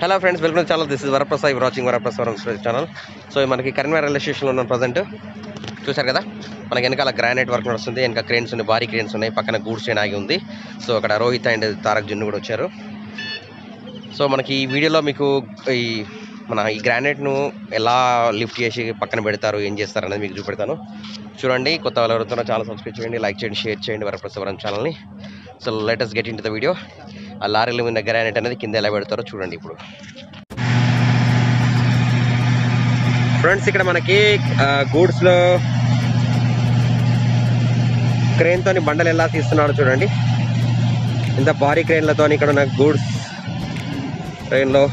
hello friends welcome channel this is Varaprasad watching Varaprasad channel so మనకి Karimnagar railway స్టేషన్లో ఉన్న present చూశారు కదా మనకి వెనకాల గ్రానైట్ వర్క్ నడుస్తుంది వెనక క్రేన్స్ ఉన్నాయి భారీ క్రేన్స్ ఉన్నాయి పక్కన గూడ్స్ ట్రైన్ ఆగి ఉంది సో అక్కడ రోహిత్ అండ్ తారక్ జున్ను కూడా వచ్చారు సో మనకి ఈ వీడియోలో మీకు ఈ మన ఈ గ్రానైట్ను ఎలా లిఫ్ట్ చేసి పక్కన పెడతారు ఏం చేస్తారు అనేది మీకు చూపెడతాను చూడండి కొత్త వాళ్ళు ఎవరుతున్నా చాలా సబ్స్క్రైబ్ చేయండి లైక్ చేయండి షేర్ చేయండి వరప్రసవరం ఛానల్ని so latest get in the video ఆ లారీల మీద గ్రానైట్ అనేది కింద ఎలా పెడతారో చూడండి ఇప్పుడు ఫ్రెండ్స్ ఇక్కడ మనకి గూడ్స్లో క్రెయిన్తో బండలు ఎలా తీస్తున్నారో చూడండి ఇంత భారీ క్రెయిన్లతో ఇక్కడ ఉన్న గూడ్స్ ట్రైన్లో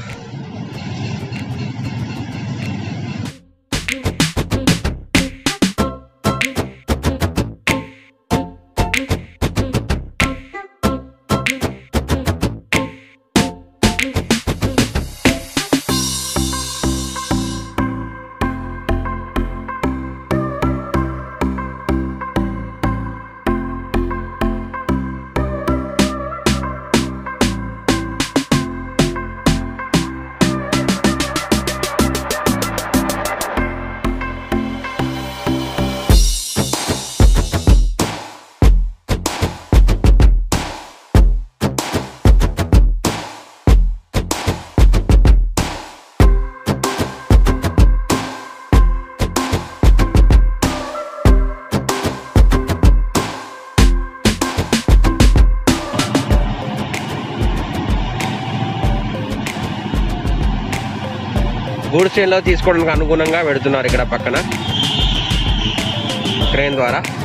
గూడ్స్ ట్రైన్లో తీసుకోవడానికి అనుగుణంగా పెడుతున్నారు ఇక్కడ పక్కన ట్రైన్ ద్వారా